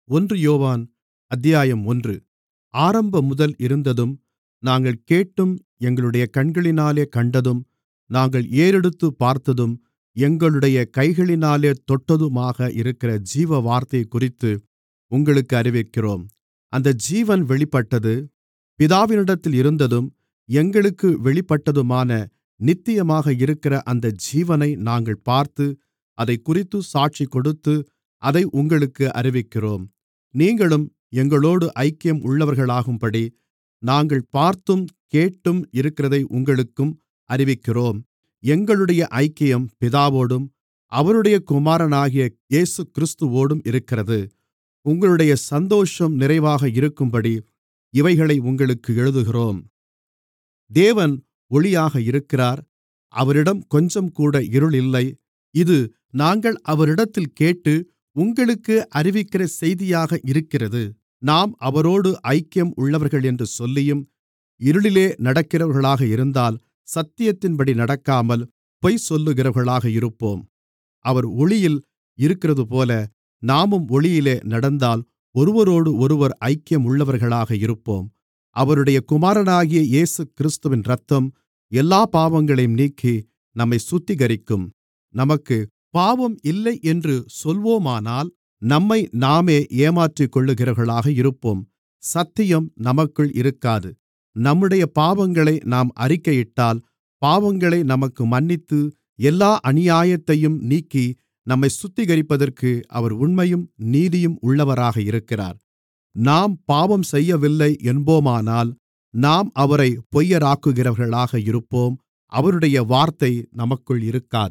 ஒன்று யோவான் அத்தியாயம் ஒன்று ஆரம்பமுதல் இருந்ததும் நாங்கள் கேட்டும் எங்களுடைய கண்களினாலே கண்டதும் நாங்கள் ஏறெடுத்துப் பார்த்ததும் எங்களுடைய கைகளினாலே தொட்டதுமாக இருக்கிற ஜீவவார்த்தையைக்குறித்து உங்களுக்கு அறிவிக்கிறோம் அந்த ஜீவன் வெளிப்பட்டது பிதாவினிடத்தில் இருந்ததும் எங்களுக்கு வெளிப்பட்டதுமான நித்தியமாக இருக்கிற அந்த ஜீவனை நாங்கள் பார்த்து அதைக்குறித்துச் சாட்சிகொடுத்து அதை உங்களுக்கு அறிவிக்கிறோம் நீங்களும் எங்களோடு ஐக்கியம் உள்ளவர்களாகும்படி நாங்கள் பார்த்தும் கேட்டும் இருக்கிறதை உங்களுக்கும் அறிவிக்கிறோம் எங்களுடைய ஐக்கியம் பிதாவோடும் அவருடைய குமாரனாகிய இயேசுகிறிஸ்துவோடும் இருக்கிறது உங்களுடைய சந்தோஷம் நிறைவாக இருக்கும்படி இவைகளை உங்களுக்கு எழுதுகிறோம் தேவன் ஒளியாக இருக்கிறார் அவரிடம் கொஞ்சம்கூட இருள் இல்லை இது நாங்கள் அவரிடத்தில் கேட்டு உங்களுக்கு அறிவிக்கிற செய்தியாக இருக்கிறது நாம் அவரோடு ஐக்கியம் உள்ளவர்களென்று சொல்லியும் இருளிலே நடக்கிறவர்களாக இருந்தால் சத்தியத்தின்படி நடக்காமல் பொய் சொல்லுகிறவர்களாக இருப்போம் அவர் ஒளியில் இருக்கிறதுபோல நாமும் ஒளியிலே நடந்தால் ஒருவரோடொருவர் ஐக்கியம் உள்ளவர்களாக இருப்போம் அவருடைய குமாரனாகிய இயேசுகிறிஸ்துவின் இரத்தம் எல்லாப் பாவங்களையும் நீக்கி நம்மைச் சுத்திகரிக்கும் நமக்குப் பாவம் இல்லை என்று சொல்வோமானால் நம்மை நாமே ஏமாற்றிக்கொள்ளுகிறவர்களாக இருப்போம் சத்தியம் நமக்குள் இருக்காது நம்முடைய பாவங்களை நாம் அறிக்கையிட்டால் பாவங்களை நமக்கு மன்னித்து எல்லா அநியாயத்தையும் நீக்கி நம்மைச் சுத்திகரிப்பதற்கு அவர் உண்மையும் நீதியும் உள்ளவராக இருக்கிறார் நாம் பாவம் செய்யவில்லை என்போமானால் நாம் அவரைப் பொய்யராக்குகிறவர்களாக இருப்போம் அவருடைய வார்த்தை நமக்குள் இருக்காது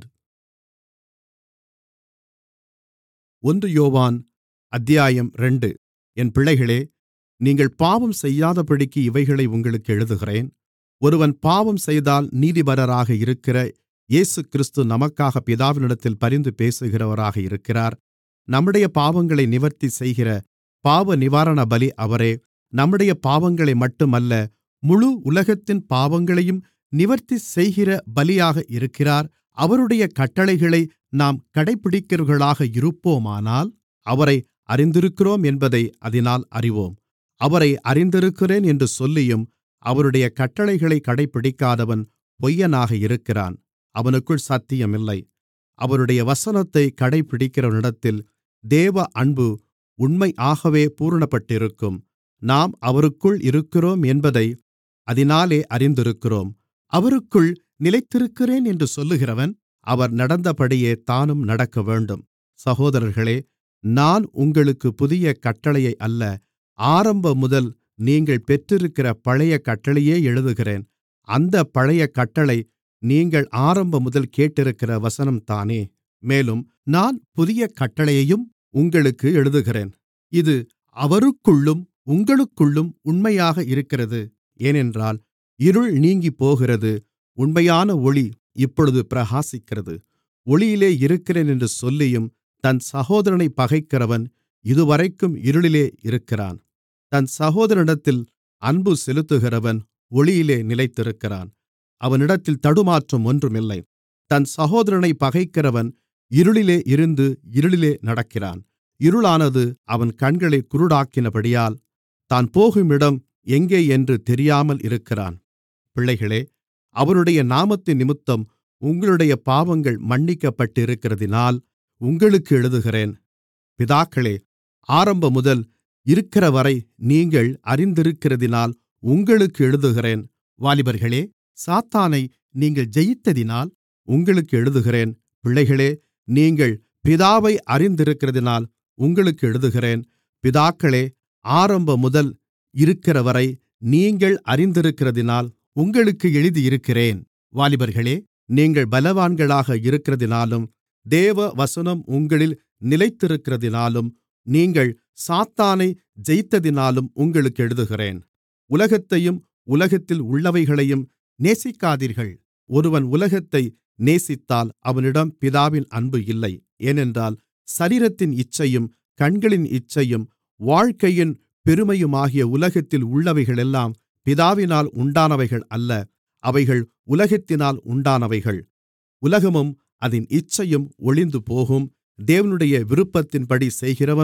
ஒன்று யோவான் அத்தியாயம் இரண்டு என் பிள்ளைகளே நீங்கள் பாவம் செய்யாதபடிக்கு இவைகளை உங்களுக்கு எழுதுகிறேன் ஒருவன் பாவம் செய்தால் நீதிபரராக இருக்கிற இயேசுகிறிஸ்து நமக்காக பிதாவினிடத்தில் பரிந்து பேசுகிறவராக இருக்கிறார் நம்முடைய பாவங்களை நிவர்த்தி செய்கிற பாவ நிவாரண பலி அவரே நம்முடைய பாவங்களை மட்டுமல்ல முழு உலகத்தின் பாவங்களையும் நிவர்த்தி செய்கிற பலியாக இருக்கிறார் அவருடைய கட்டளைகளை நாம் கடைப்பிடிக்கிறவர்களாக இருப்போமானால் அவரை அறிந்திருக்கிறோம் என்பதை அதினால் அறிவோம் அவரை அறிந்திருக்கிறேன் என்று சொல்லியும் அவருடைய கட்டளைகளை கடைப்பிடிக்காதவன் பொய்யனாக இருக்கிறான் அவனுக்குள் சத்தியம் இல்லை அவருடைய வசனத்தை கடைப்பிடிக்கிறவனிடத்தில் தேவ அன்பு உண்மையாகவே பூரணப்பட்டிருக்கும் நாம் அவருக்குள் இருக்கிறோம் என்பதை அதினாலே அறிந்திருக்கிறோம் அவருக்குள் நிலைத்திருக்கிறேன் என்று சொல்லுகிறவன் அவர் நடந்தபடியே தானும் நடக்கவேண்டும் சகோதரர்களே நான் உங்களுக்கு புதிய கட்டளையை அல்ல ஆரம்பமுதல் நீங்கள் பெற்றிருக்கிற பழைய கட்டளையே எழுதுகிறேன் அந்தப் பழைய கட்டளை நீங்கள் ஆரம்பமுதல் கேட்டிருக்கிற வசனம்தானே மேலும் நான் புதிய கட்டளையையும் உங்களுக்கு எழுதுகிறேன் இது அவருக்குள்ளும் உங்களுக்குள்ளும் உண்மையாக இருக்கிறது ஏனென்றால் இருள் நீங்கிப்போகிறது உண்மையான ஒளி இப்பொழுது பிரகாசிக்கிறது ஒளியிலே இருக்கிறேன் என்று சொல்லியும் தன் சகோதரனைப் பகைக்கிறவன் இதுவரைக்கும் இருளிலே இருக்கிறான் தன் சகோதரனிடத்தில் அன்பு செலுத்துகிறவன் ஒளியிலே நிலைத்திருக்கிறான் அவனிடத்தில் தடுமாற்றம் ஒன்றுமில்லை தன் சகோதரனைப் பகைக்கிறவன் இருளிலே இருந்து இருளிலே நடக்கிறான் இருளானது அவன் கண்களைக் குருடாக்கினபடியால் தான் போகும் இடம் எங்கே என்று தெரியாமல் இருக்கிறான் பிள்ளைகளே அவருடைய நாமத்தினிமித்தம் உங்களுடைய பாவங்கள் மன்னிக்கப்பட்டிருக்கிறதினால் உங்களுக்கு எழுதுகிறேன் பிதாக்களே ஆரம்பமுதல் இருக்கிறவரை நீங்கள் அறிந்திருக்கிறதினால் உங்களுக்கு எழுதுகிறேன் வாலிபர்களே சாத்தானை நீங்கள் ஜெயித்ததினால் உங்களுக்கு எழுதுகிறேன் பிள்ளைகளே நீங்கள் பிதாவை அறிந்திருக்கிறதினால் உங்களுக்கு எழுதுகிறேன் பிதாக்களே ஆரம்பமுதல் இருக்கிறவரை நீங்கள் அறிந்திருக்கிறதினால் உங்களுக்கு எழுதியிருக்கிறேன் வாலிபர்களே நீங்கள் பலவான்களாக இருக்கிறதினாலும் தேவ வசனம் உங்களில் நிலைத்திருக்கிறதினாலும் நீங்கள் சாத்தானை ஜெயித்ததினாலும் உங்களுக்கு எழுதுகிறேன் உலகத்தையும் உலகத்தில் உள்ளவைகளையும் நேசிக்காதீர்கள் ஒருவன் உலகத்தை நேசித்தால் அவனிடம் பிதாவின் அன்பு இல்லை ஏனென்றால் சரீரத்தின் இச்சையும் கண்களின் இச்சையும் வாழ்க்கையின் பெருமையுமாகிய உலகத்தில் உள்ளவைகளெல்லாம் பிதாவினால் உண்டானவைகள் அல்ல அவைகள் உலகத்தினால் உண்டானவைகள் உலகமும் அதின் இச்சையும் ஒழிந்துபோகும் தேவனுடைய விருப்பத்தின்படி செய்கிறவனோ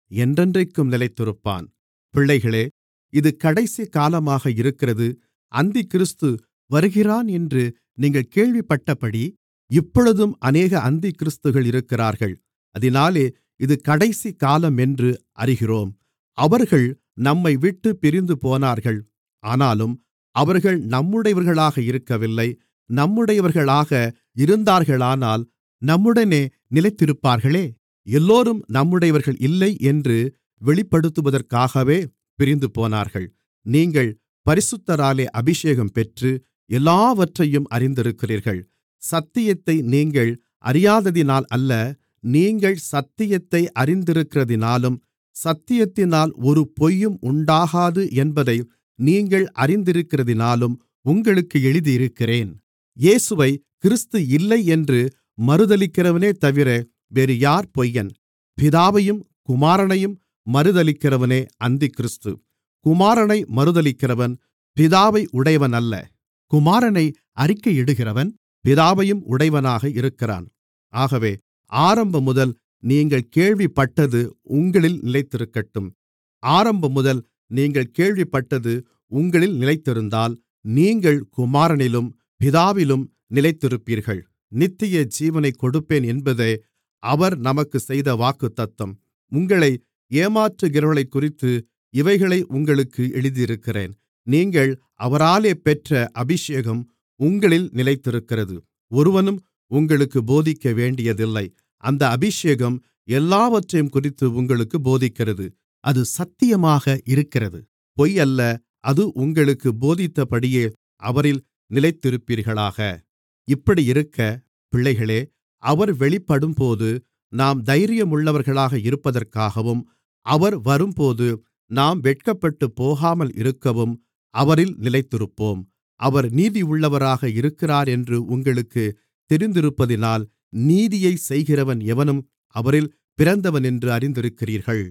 என்றென்றைக்கும் நிலைத்திருப்பான் பிள்ளைகளே இது கடைசி காலமாக இருக்கிறது அந்திக்கிறிஸ்து வருகிறான் என்று நீங்கள் கேள்விப்பட்டபடி இப்பொழுதும் அநேக அந்திக்கிறிஸ்துகள் இருக்கிறார்கள் அதினாலே இது கடைசி காலம் என்று அறிகிறோம் அவர்கள் நம்மை விட்டு பிரிந்து போனார்கள் ஆனாலும் அவர்கள் நம்முடையவர்களாக இருக்கவில்லை நம்முடையவர்களாக இருந்தார்களானால் நம்முடனே நிலைத்திருப்பார்களே எல்லோரும் நம்முடையவர்கள் இல்லை என்று வெளிப்படுத்துவதற்காகவே பிரிந்து போனார்கள் நீங்கள் பரிசுத்தராலே அபிஷேகம் பெற்று எல்லாவற்றையும் அறிந்திருக்கிறீர்கள் சத்தியத்தை நீங்கள் அறியாததினால் அல்ல நீங்கள் சத்தியத்தை அறிந்திருக்கிறதினாலும் சத்தியத்தினால் ஒரு பொய்யும் உண்டாகாது என்பதை நீங்கள் அறிந்திருக்கிறதினாலும் உங்களுக்கு எழுதியிருக்கிறேன் இயேசுவை கிறிஸ்து இல்லை என்று மறுதலிக்கிறவனே தவிர வேறு யார் பொய்யன் பிதாவையும் குமாரனையும் மறுதலிக்கிறவனே அந்திக்கிறிஸ்து குமாரனை மறுதலிக்கிறவன் பிதாவை உடையவன் அல்ல குமாரனை அறிக்கையிடுகிறவன் பிதாவையும் உடையவனாக இருக்கிறான் ஆகவே ஆரம்பமுதல் நீங்கள் கேள்விப்பட்டது உங்களில் நிலைத்திருக்கட்டும் ஆரம்பமுதல் நீங்கள் கேள்விப்பட்டது உங்களில் நிலைத்திருந்தால் நீங்கள் குமாரனிலும் பிதாவிலும் நிலைத்திருப்பீர்கள் நித்திய ஜீவனைக் கொடுப்பேன் என்பதே அவர் நமக்கு செய்த வாக்குத்தத்தம் உங்களை ஏமாற்றுகிறவர்களைக்குறித்து இவைகளை உங்களுக்கு எழுதியிருக்கிறேன் நீங்கள் அவராலே பெற்ற அபிஷேகம் உங்களில் நிலைத்திருக்கிறது ஒருவனும் உங்களுக்கு போதிக்க வேண்டியதில்லை அந்த அபிஷேகம் எல்லாவற்றையும் குறித்து உங்களுக்கு போதிக்கிறது அது சத்தியமாக இருக்கிறது பொய் அல்ல அது உங்களுக்கு போதித்தபடியே அவரில் நிலைத்திருப்பீர்களாக இப்படியிருக்க பிள்ளைகளே அவர் வெளிப்படும்போது நாம் தைரியமுள்ளவர்களாக இருப்பதற்காகவும் அவர் வரும்போது நாம் வெட்கப்பட்டுப் போகாமல் இருக்கவும் அவரில் நிலைத்திருப்போம் அவர் நீதியுள்ளவராக இருக்கிறார் என்று உங்களுக்கு தெரிந்திருப்பதினால் நீதியைச் செய்கிறவன் எவனும் அவரில் பிறந்தவனென்று அறிந்திருக்கிறீர்கள்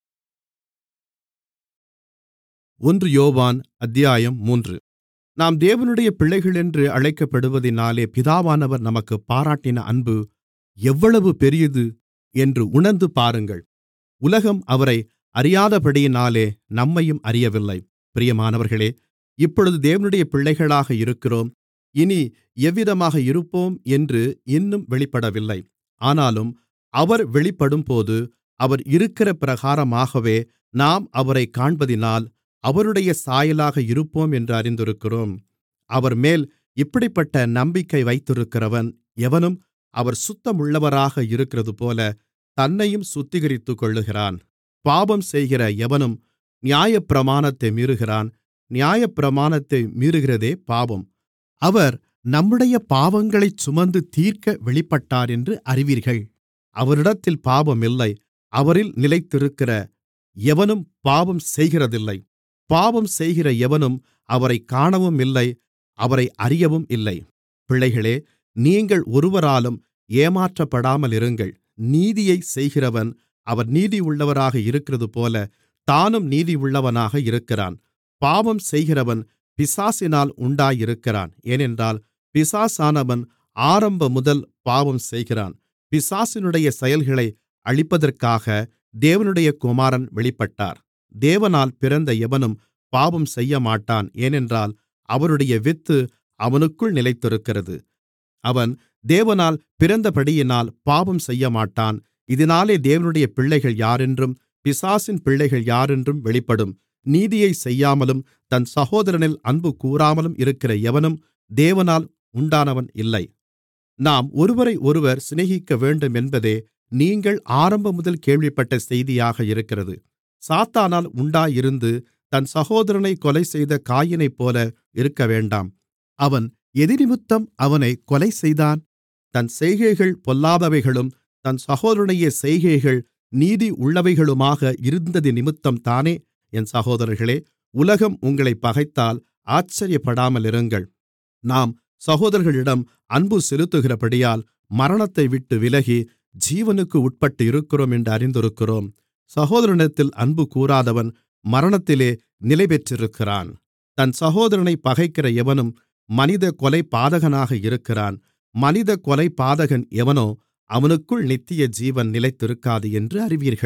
ஒன்று யோவான் அத்தியாயம் மூன்று நாம் தேவனுடைய பிள்ளைகளென்று அழைக்கப்படுவதினாலே பிதாவானவர் நமக்குப் பாராட்டின அன்பு எவ்வளவு பெரியது என்று உணர்ந்து பாருங்கள் உலகம் அவரை அறியாதபடியினாலே நம்மையும் அறியவில்லை பிரியமானவர்களே இப்பொழுது தேவனுடைய பிள்ளைகளாக இருக்கிறோம் இனி எவ்விதமாக இருப்போம் என்று இன்னும் வெளிப்படவில்லை ஆனாலும் அவர் வெளிப்படும்போது அவர் இருக்கிற பிரகாரமாகவே நாம் அவரைக் காண்பதினால் அவருடைய சாயலாக இருப்போம் என்று அறிந்திருக்கிறோம் அவர்மேல் இப்படிப்பட்ட நம்பிக்கை வைத்திருக்கிறவன் எவனும் அவர் சுத்தமுள்ளவராக இருக்கிறதுபோல தன்னையும் சுத்திகரித்துக்கொள்ளுகிறான் பாவம் செய்கிற எவனும் நியாயப்பிரமாணத்தை மீறுகிறான் நியாயப்பிரமாணத்தை மீறுகிறதே பாவம் அவர் நம்முடைய பாவங்களைச் சுமந்து தீர்க்க வெளிப்பட்டார் என்று அறிவீர்கள் அவரிடத்தில் பாவம் இல்லை அவரில் நிலைத்திருக்கிற எவனும் பாவம் செய்கிறதில்லை பாவம் செய்கிற எவனும் அவரைக் காணவும் இல்லை அவரை அறியவும் இல்லை பிள்ளைகளே நீங்கள் ஒருவராலும் ஏமாற்றப்படாமல் இருங்கள் நீதியைச் செய்கிறவன் அவர் நீதியுள்ளவராக இருக்கிறதுபோல தானும் நீதியுள்ளவனாக இருக்கிறான் பாவம் செய்கிறவன் பிசாசினால் உண்டாயிருக்கிறான் ஏனென்றால் பிசாசானவன் ஆரம்பமுதல் பாவம் செய்கிறான் பிசாசினுடைய செயல்களை அழிப்பதற்காக தேவனுடைய குமாரன் வெளிப்பட்டார் தேவனால் பிறந்த எவனும் பாவம் செய்யமாட்டான் ஏனென்றால் அவருடைய வித்து அவனுக்குள் நிலைத்திருக்கிறது அவன் தேவனால் பிறந்தபடியினால் பாவம் செய்யமாட்டான் இதனாலே தேவனுடைய பிள்ளைகள் யாரென்றும் பிசாசின் பிள்ளைகள் யாரென்றும் வெளிப்படும் நீதியைச் செய்யாமலும் தன் சகோதரனில் அன்பு கூறாமலும் இருக்கிற எவனும் தேவனால் உண்டானவன் இல்லை நாம் ஒருவரையொருவர் சிநேகிக்க வேண்டும் என்பதே நீங்கள் ஆரம்பமுதல் கேள்விப்பட்ட செய்தியாக இருக்கிறது சாத்தானால் உண்டாயிருந்து தன் சகோதரனை கொலை செய்த காயினைப்போல இருக்கவேண்டாம் அவன் எதினிமித்தம் அவனை கொலை செய்தான் தன் செய்கைகள் பொல்லாதவைகளும் தன் சகோதரனுடைய செய்கைகள் நீதி உள்ளவைகளுமாக இருந்ததினிமித்தம் தானே என் சகோதரர்களே உலகம் உங்களைப் பகைத்தால் ஆச்சரியப்படாமலிருங்கள் நாம் சகோதரர்களிடம் அன்பு செலுத்துகிறபடியால் மரணத்தை விட்டு விலகி ஜீவனுக்கு உட்பட்டு இருக்கிறோம் என்று அறிந்திருக்கிறோம் சகோதரனிடத்தில் அன்பு கூறாதவன் மரணத்திலே நிலைபெற்றிருக்கிறான் தன் சகோதரனை பகைக்கிற எவனும் மனித கொலை பாதகனாக இருக்கிறான் மனித கொலை பாதகன் எவனோ அவனுக்குள் நித்திய ஜீவன் நிலைத்திருக்காது என்று அறிவீர்கள்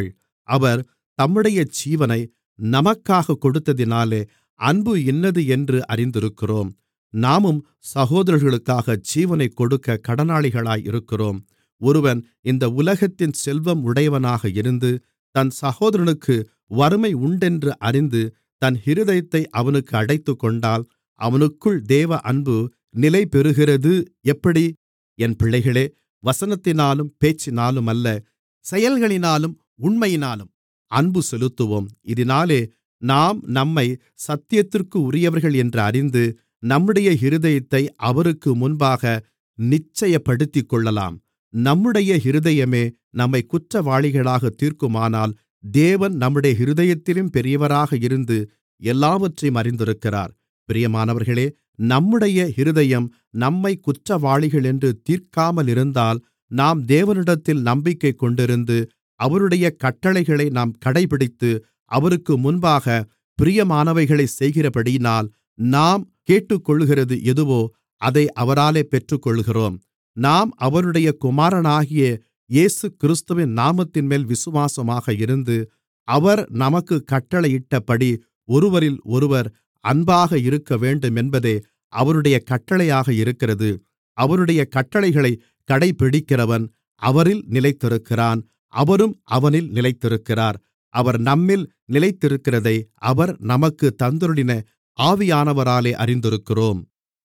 அவர் தம்முடைய ஜீவனை நமக்காகக் கொடுத்ததினாலே அன்பு இன்னது என்று அறிந்திருக்கிறோம் நாமும் சகோதரர்களுக்காக ஜீவனைக் கொடுக்க கடனாளிகளாய் இருக்கிறோம் ஒருவன் இந்த உலகத்தின் செல்வம் உடையவனாக இருந்து தன் சகோதரனுக்கு வறுமை உண்டென்று அறிந்து தன் இருதயத்தை அவனுக்கு அடைத்துக்கொண்டால் அவனுக்குள் தேவ அன்பு நிலைபெறுகிறது எப்படி என் பிள்ளைகளே வசனத்தினாலும் பேச்சினாலும் அல்ல செயல்களினாலும் உண்மையினாலும் அன்பு செலுத்துவோம் இதனாலே நாம் நம்மை சத்தியத்திற்கு உரியவர்கள் என்று அறிந்து நம்முடைய இருதயத்தை அவருக்கு முன்பாக நிச்சயப்படுத்திக்கொள்ளலாம் நம்முடைய இருதயமே நம்மை குற்றவாளிகளாக தீர்க்குமானால் தேவன் நம்முடைய இருதயத்திலும் பெரியவராக இருந்து எல்லாவற்றையும் அறிந்திருக்கிறார் பிரியமானவர்களே நம்முடைய இருதயம் நம்மை குற்றவாளிகள் என்று தீர்க்காமலிருந்தால் நாம் தேவனிடத்தில் நம்பிக்கை கொண்டிருந்து அவருடைய கட்டளைகளை நாம் கடைபிடித்து அவருக்கு முன்பாக பிரியமானவைகளைச் செய்கிறபடியினால் நாம் கேட்டுக்கொள்ளுகிறது எதுவோ அதை அவராலே பெற்றுக்கொள்கிறோம் நாம் அவருடைய குமாரனாகிய இயேசுகிறிஸ்துவின் நாமத்தின்மேல் விசுவாசமாக இருந்து அவர் நமக்குக் கட்டளையிட்டபடி ஒருவரில் ஒருவர் அன்பாக இருக்கவேண்டுமென்பதே அவருடைய கட்டளையாக இருக்கிறது அவருடைய கட்டளைகளைக் கடைபிடிக்கிறவன் அவரில் நிலைத்திருக்கிறான் அவரும் அவனில் நிலைத்திருக்கிறார் அவர் நம்மில் நிலைத்திருக்கிறதை அவர் நமக்குத் தந்தருளின ஆவியானவராலே அறிந்திருக்கிறோம்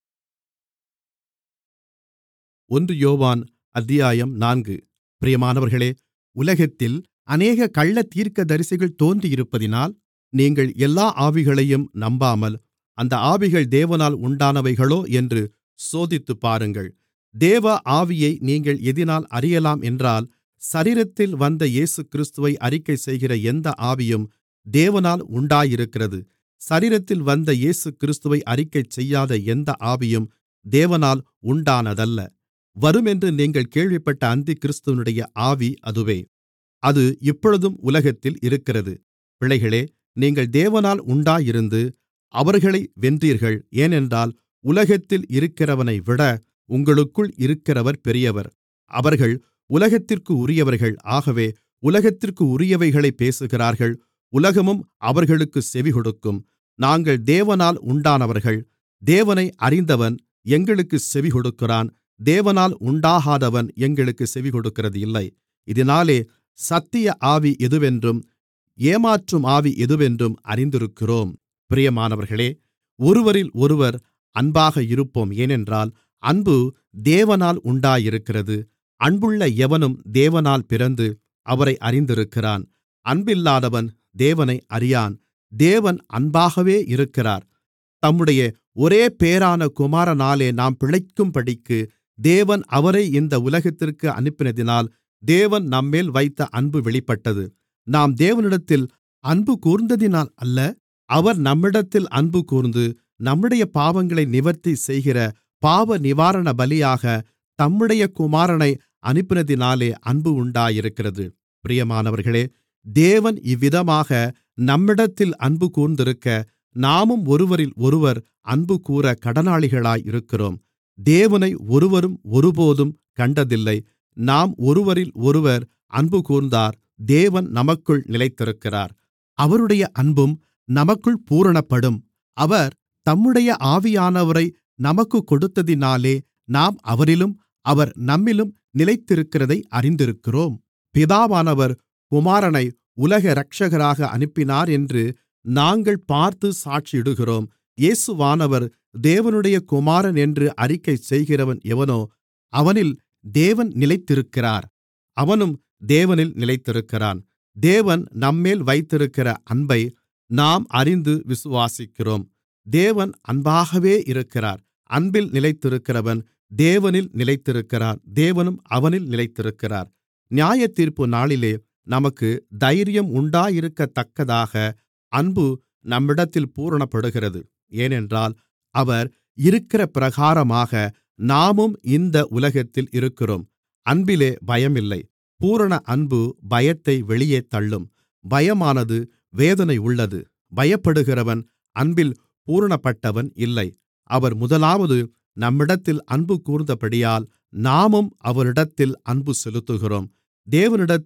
ஒன்று யோவான் அத்தியாயம் நான்கு பிரியமானவர்களே உலகத்தில் அநேக கள்ளத் தீர்க்கதரிசிகள் தோன்றியிருப்பதினால் நீங்கள் எல்லா ஆவிகளையும் நம்பாமல் அந்த ஆவிகள் தேவனால் உண்டானவைகளோ என்று சோதித்துப்பாருங்கள் தேவ ஆவியை நீங்கள் எதினால் அறியலாம் என்றால் சரீரத்தில் வந்த இயேசுகிறிஸ்துவை அறிக்கைசெய்கிற எந்த ஆவியும் தேவனால் உண்டாயிருக்கிறது சரீரத்தில் வந்த இயேசுகிறிஸ்துவை அறிக்கைசெய்யாத எந்த ஆவியும் தேவனால் உண்டானதல்ல வருமென்று நீங்கள் கேள்விப்பட்ட அந்திக்கிறிஸ்துவினுடைய ஆவி அதுவே அது இப்பொழுதும் உலகத்தில் இருக்கிறது பிள்ளைகளே நீங்கள் தேவனால் உண்டாயிருந்து அவர்களை வென்றீர்கள் ஏனென்றால் உலகத்தில் இருக்கிறவனைவிட உங்களுக்குள் இருக்கிறவர் பெரியவர் அவர்கள் உலகத்திற்கு உரியவர்கள் ஆகவே உலகத்திற்கு உரியவைகளைப் பேசுகிறார்கள் உலகமும் அவர்களுக்குச் செவிகொடுக்கும் நாங்கள் தேவனால் உண்டானவர்கள் தேவனை அறிந்தவன் எங்களுக்குச் செவிகொடுக்கிறான் தேவனால் உண்டாகாதவன் எங்களுக்குச் செவிகொடுக்கிறது இல்லை இதனாலே சத்திய ஆவி எதுவென்றும் ஏமாற்றும் ஆவி எதுவென்றும் அறிந்திருக்கிறோம் பிரியமானவர்களே ஒருவரில் ஒருவர் அன்பாக இருப்போம் ஏனென்றால் அன்பு தேவனால் உண்டாயிருக்கிறது அன்புள்ள எவனும் தேவனால் பிறந்து அவரை அறிந்திருக்கிறான் அன்பில்லாதவன் தேவனை அறியான் தேவன் அன்பாகவே இருக்கிறார் தம்முடைய ஒரே பேரான குமாரனாலே நாம் பிழைக்கும்படிக்கு தேவன் அவரை இந்த உலகத்திற்கு அனுப்பினதினால் தேவன் நம்மேல் வைத்த அன்பு வெளிப்பட்டது நாம் தேவனிடத்தில் அன்பு கூர்ந்ததினால் அல்ல அவர் நம்மிடத்தில் அன்பு கூர்ந்து நம்முடைய பாவங்களை நிவர்த்தி செய்கிற பாவ நிவாரண பலியாக தம்முடைய குமாரனை அனுப்பினதினாலே அன்பு உண்டாயிருக்கிறது பிரியமானவர்களே தேவன் இவ்விதமாக நம்மிடத்தில் அன்பு கூர்ந்திருக்க நாமும் ஒருவரில் ஒருவர் அன்புகூர கடனாளிகளாய் இருக்கிறோம் தேவனை ஒருவரும் ஒருபோதும் கண்டதில்லை நாம் ஒருவரில் ஒருவர் அன்புகூர்ந்தார் தேவன் நமக்குள் நிலைத்திருக்கிறார் அவருடைய அன்பும் நமக்குள் பூரணப்படும் அவர் தம்முடைய ஆவியானவரை நமக்குக் கொடுத்ததினாலே நாம் அவரிலும் அவர் நம்மிலும் நிலைத்திருக்கிறதை அறிந்திருக்கிறோம் பிதாவானவர் குமாரனை உலக இரட்சகராக அனுப்பினார் என்று நாங்கள் பார்த்து சாட்சியிடுகிறோம் இயேசுவானவர் தேவனுடைய குமாரன் என்று அறிக்கை செய்கிறவன் எவனோ அவனில் தேவன் நிலைத்திருக்கிறார் அவனும் தேவனில் நிலைத்திருக்கிறான் தேவன் நம்மேல் வைத்திருக்கிற அன்பை நாம் அறிந்து விசுவாசிக்கிறோம் தேவன் அன்பாகவே இருக்கிறார் அன்பில் நிலைத்திருக்கிறவன் தேவனில் நிலைத்திருக்கிறான் தேவனும் அவனில் நிலைத்திருக்கிறார் நியாயத்தீர்ப்பு நாளிலே நமக்கு தைரியம் உண்டாயிருக்கத்தக்கதாக அன்பு நம்மிடத்தில் பூரணப்படுகிறது ஏனென்றால் அவர் இருக்கிற பிரகாரமாக நாமும் இந்த உலகத்தில் இருக்கிறோம் அன்பிலே பயமில்லை பூரண அன்பு பயத்தை வெளியே தள்ளும் பயமானது வேதனை உள்ளது பயப்படுகிறவன் அன்பில் பூரணப்பட்டவன் இல்லை அவர் முதலாவது நம்மிடத்தில் அன்பு கூர்ந்தபடியால் நாமும் அவரிடத்தில் அன்பு செலுத்துகிறோம் தேவனிடத்தில்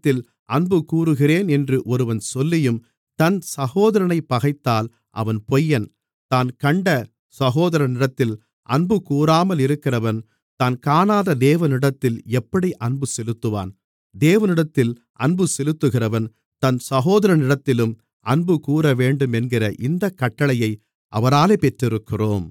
அன்பு கூறுகிறேன் என்று ஒருவன் சொல்லியும் தன் சகோதரனைப் பகைத்தால் அவன் பொய்யன் தான் கண்ட சகோதரனிடத்தில் அன்பு கூறாமல் இருக்கிறவன் தான் காணாத தேவனிடத்தில் எப்படி அன்பு செலுத்துவான் தேவனிடத்தில் அன்பு செலுத்துகிறவன் தன் சகோதரனிடத்திலும் அன்பு கூறவேண்டும் என்கிற இந்தக் கட்டளையை அவராலே பெற்றிருக்கிறோம்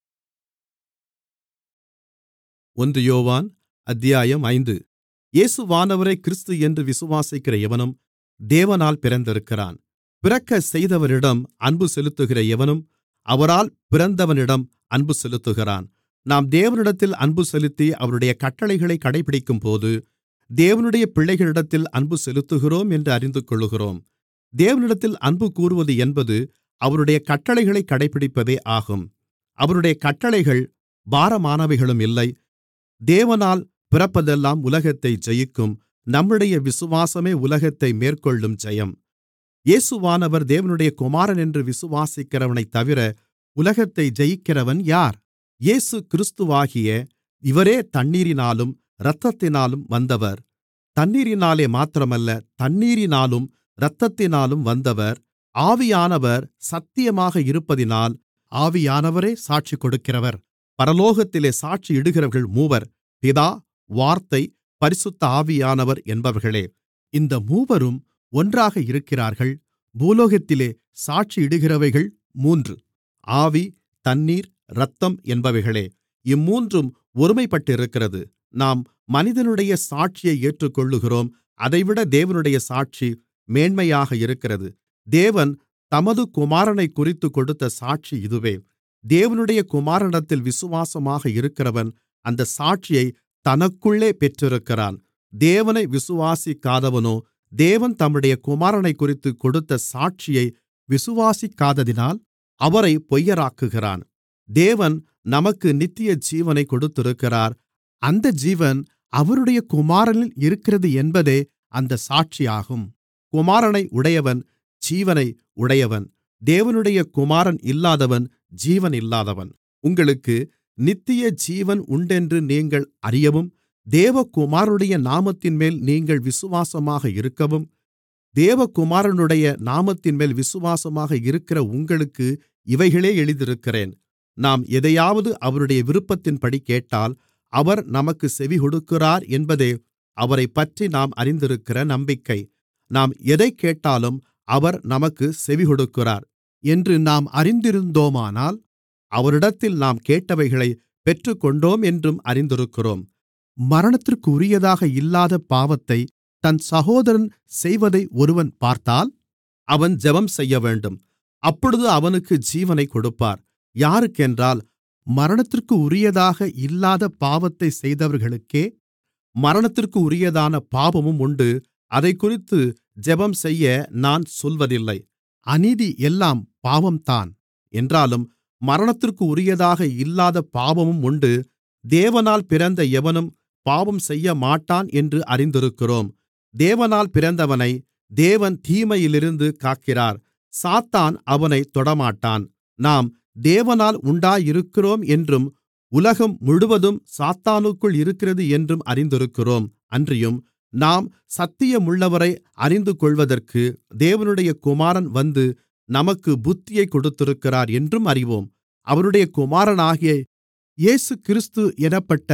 ஒன்று யோவான் அத்தியாயம் ஐந்து இயேசுவானவரை கிறிஸ்து என்று விசுவாசிக்கிற எவனும் தேவனால் பிறந்திருக்கிறான் பிறக்கச் செய்தவரிடம் அன்பு செலுத்துகிற எவனும் அவரால் பிறந்தவனிடம் அன்பு செலுத்துகிறான் நாம் தேவனிடத்தில் அன்பு செலுத்தி அவருடைய கட்டளைகளைக் கடைபிடிக்கும்போது தேவனுடைய பிள்ளைகளிடத்தில் அன்பு செலுத்துகிறோம் என்று அறிந்துகொள்ளுகிறோம் தேவனிடத்தில் அன்பு கூறுவது என்பது அவருடைய கட்டளைகளைக் கடைபிடிப்பதே ஆகும் அவருடைய கட்டளைகள் பாரமானவைகளும் இல்லை தேவனால் பிறப்பதெல்லாம் உலகத்தை ஜெயிக்கும் நம்முடைய விசுவாசமே உலகத்தை மேற்கொள்ளும் ஜெயம் இயேசுவானவர் தேவனுடைய குமாரன் என்று விசுவாசிக்கிறவனைத் தவிர உலகத்தை ஜெயிக்கிறவன் யார் இயேசு கிறிஸ்துவாகிய இவரே தண்ணீரினாலும் இரத்தத்தினாலும் வந்தவர் தண்ணீரினாலே மாத்திரமல்ல தண்ணீரினாலும் இரத்தத்தினாலும் வந்தவர் ஆவியானவர் சத்தியமாக இருப்பதினால் ஆவியானவரே சாட்சி கொடுக்கிறவர் பரலோகத்திலே சாட்சியிடுகிறவர்கள் மூவர் பிதா வார்த்தை பரிசுத்த ஆவியானவர் என்பவர்களே இந்த மூவரும் ஒன்றாக இருக்கிறார்கள் பூலோகத்திலே சாட்சியிடுகிறவைகள் மூன்று ஆவி தண்ணீர் இரத்தம் என்பவைகளே இம்மூன்றும் ஒருமைப்பட்டிருக்கிறது நாம் மனிதனுடைய சாட்சியை ஏற்றுக்கொள்ளுகிறோம் அதைவிட தேவனுடைய சாட்சி மேன்மையாக இருக்கிறது தேவன் தமது குமாரனைக் குறித்து கொடுத்த சாட்சி இதுவே தேவனுடைய குமாரனிடத்தில் விசுவாசமாக இருக்கிறவன் அந்த சாட்சியை தனக்குள்ளே பெற்றிருக்கிறான் தேவனை விசுவாசிக்காதவனோ தேவன் தம்முடைய குமாரனைக்குறித்து கொடுத்த சாட்சியை விசுவாசிக்காததினால் அவரை பொய்யராக்குகிறான் தேவன் நமக்கு நித்திய ஜீவனை கொடுத்திருக்கிறார் அந்த ஜீவன் அவருடைய குமாரனில் இருக்கிறது என்பதே அந்த சாட்சியாகும் குமாரனை உடையவன் ஜீவனை உடையவன் தேவனுடைய குமாரன் இல்லாதவன் ஜீவன் இல்லாதவன் உங்களுக்கு நித்திய ஜீவன் உண்டென்று நீங்கள் அறியவும் தேவகுமாரனுடைய நாமத்தின்மேல் நீங்கள் விசுவாசமாக இருக்கவும் தேவகுமாரனுடைய நாமத்தின்மேல் விசுவாசமாக இருக்கிற உங்களுக்கு இவைகளே எழுதியிருக்கிறேன் நாம் எதையாவது அவருடைய விருப்பத்தின்படி கேட்டால் அவர் நமக்கு செவிகொடுக்கிறார் என்பதே அவரைப்பற்றி நாம் அறிந்திருக்கிற நம்பிக்கை நாம் எதைக் கேட்டாலும் அவர் நமக்கு செவிகொடுக்கிறார் என்று நாம் அறிந்திருந்தோமானால் அவரிடத்தில் நாம் கேட்டவைகளைப் பெற்றுக்கொண்டோம் என்றும் அறிந்திருக்கிறோம் மரணத்திற்குரியதாக இல்லாத பாவத்தை தன் சகோதரன் செய்வதை ஒருவன் பார்த்தால் அவன் ஜெபம் செய்யவேண்டும் அப்பொழுது அவனுக்கு ஜீவனைக் கொடுப்பார் யாருக்கென்றால் மரணத்திற்கு உரியதாக இல்லாத பாவத்தை செய்தவர்களுக்கே மரணத்திற்கு உரியதான பாவமும் உண்டு அதைக்குறித்து ஜெபம் செய்ய நான் சொல்வதில்லை அநீதி எல்லாம் பாவம்தான் என்றாலும் மரணத்திற்கு உரியதாக இல்லாத பாவமும் உண்டு தேவனால் பிறந்த எவனும் பாவம் செய்யமாட்டான் என்று அறிந்திருக்கிறோம் தேவனால் பிறந்தவனை தேவன் தீமையிலிருந்து காக்கிறார் சாத்தான் அவனைத் தொடமாட்டான் நாம் தேவனால் உண்டாயிருக்கிறோம் என்றும் உலகம் முழுவதும் சாத்தானுக்குள் இருக்கிறது என்றும் அறிந்திருக்கிறோம் அன்றியும் நாம் சத்தியமுள்ளவரை அறிந்துகொள்வதற்கு தேவனுடைய குமாரன் வந்து நமக்கு புத்தியைக் கொடுத்திருக்கிறார் என்றும் அறிவோம் அவருடைய குமாரனாகிய இயேசுகிறிஸ்து என்னப்பட்ட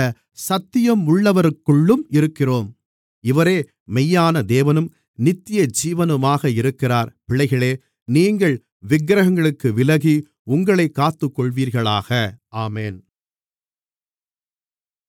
சத்தியமுள்ளவருக்குள்ளும் இருக்கிறோம் இவரே மெய்யான தேவனும் நித்திய ஜீவனுமாக இருக்கிறார் பிள்ளைகளே நீங்கள் விக்கிரகங்களுக்கு விலகி உங்களைக் காத்துக்கொள்வீர்களாக ஆமென்